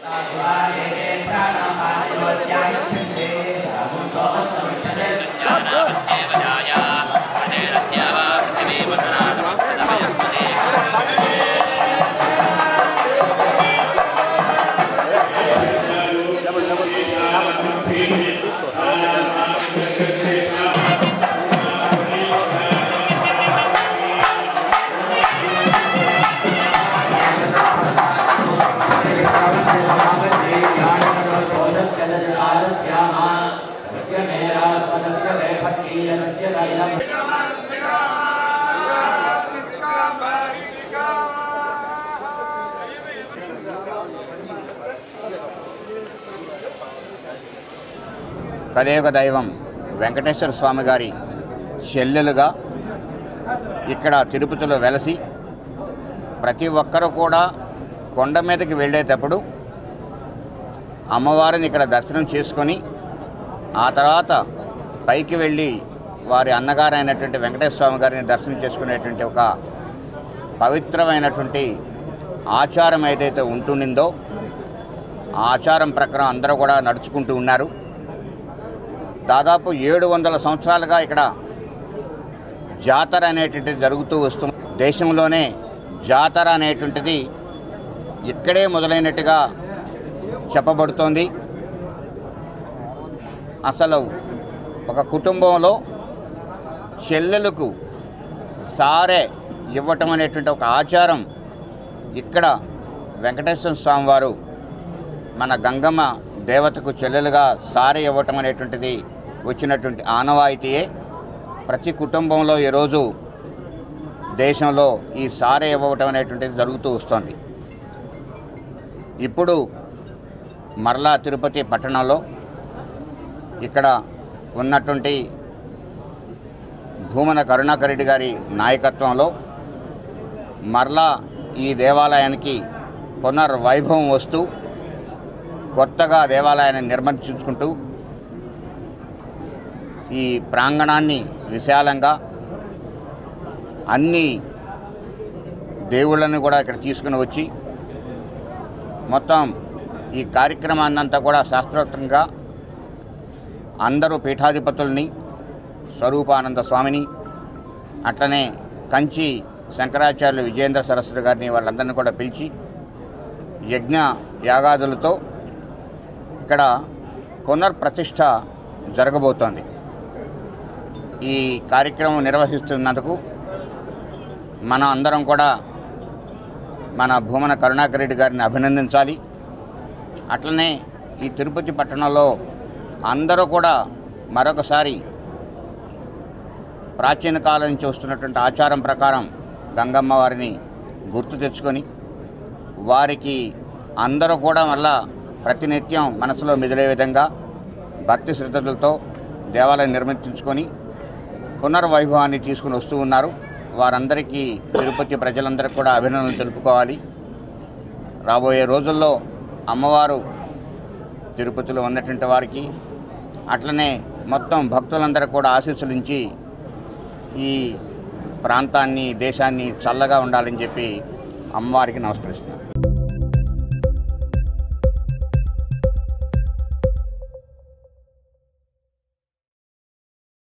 కలియుగ దైవం వెంకటేశ్వర స్వామి గారి చెల్లెలుగా ఇక్కడ తిరుపతిలో వెలసి ప్రతి ఒక్కరూ కూడా కొండ మీదకి వెళ్ళేటప్పుడు అమ్మవారిని ఇక్కడ దర్శనం చేసుకొని ఆ తర్వాత పైకి వెళ్ళి వారి అన్నగారైనటువంటి వెంకటేశ్వర స్వామి గారిని దర్శనం చేసుకునేటువంటి ఒక పవిత్రమైనటువంటి ఆచారం ఏదైతే ఉంటుండిందో ఆ ఆచారం ప్రకారం అందరూ కూడా నడుచుకుంటూ ఉన్నారు దాదాపు ఏడు వందల సంవత్సరాలుగా ఇక్కడ జాతర అనేటువంటిది జరుగుతూ వస్తుంది దేశంలోనే జాతర అనేటువంటిది ఇక్కడే మొదలైనట్టుగా చెప్పబడుతోంది అసలు ఒక కుటుంబంలో చెల్లెలకు సారే ఇవ్వటం అనేటువంటి ఒక ఆచారం ఇక్కడ వెంకటేశ్వర స్వామి వారు మన గంగమ్మ దేవతకు చెల్లెలుగా సారే ఇవ్వటం అనేటువంటిది వచ్చినటువంటి ఆనవాయితీయే ప్రతి కుటుంబంలో ఈరోజు దేశంలో ఈ సారే ఇవ్వటం అనేటువంటిది జరుగుతూ వస్తుంది ఇప్పుడు మరలా తిరుపతి పట్టణంలో ఇక్కడ ఉన్నటువంటి భూమన కరుణాకర్ రెడ్డి గారి నాయకత్వంలో మరలా ఈ దేవాలయానికి పునర్వైభవం వస్తూ కొత్తగా దేవాలయాన్ని నిర్మించుకుంటూ ఈ ప్రాంగణాన్ని విశాలంగా అన్ని దేవుళ్ళని కూడా ఇక్కడ తీసుకుని వచ్చి మొత్తం ఈ కార్యక్రమాన్నంతా కూడా శాస్త్రోక్తంగా అందరూ పీఠాధిపతుల్ని స్వరూపానంద స్వామిని అట్లనే కంచి శంకరాచార్యులు విజేంద్ర సరస్వతి గారిని వాళ్ళందరినీ కూడా పిలిచి యజ్ఞ యాగాదులతో ఇక్కడ పునర్ప్రతిష్ఠ జరగబోతోంది ఈ కార్యక్రమం నిర్వహిస్తున్నందుకు మన అందరం కూడా మన భూమన కరుణాకర్ రెడ్డి గారిని అభినందించాలి అట్లనే ఈ తిరుపతి పట్టణంలో అందరూ కూడా మరొకసారి ప్రాచీన కాలం నుంచి వస్తున్నటువంటి ఆచారం ప్రకారం గంగమ్మ వారిని గుర్తు తెచ్చుకొని వారికి అందరూ కూడా మళ్ళా ప్రతినిత్యం మనసులో మిదిలే విధంగా భక్తి శ్రద్ధలతో దేవాలయం నిర్మించుకొని పునర్వైభవాన్ని తీసుకుని వస్తూ ఉన్నారు వారందరికీ తిరుపతి ప్రజలందరికీ కూడా అభినందనలు తెలుపుకోవాలి రాబోయే రోజుల్లో అమ్మవారు తిరుపతిలో ఉన్నటువంటి వారికి అట్లనే మొత్తం భక్తులందరూ కూడా ఆశీస్సులించి ఈ ప్రాంతాన్ని దేశాన్ని చల్లగా ఉండాలని చెప్పి అమ్మవారికి నమస్కరిస్తున్నాను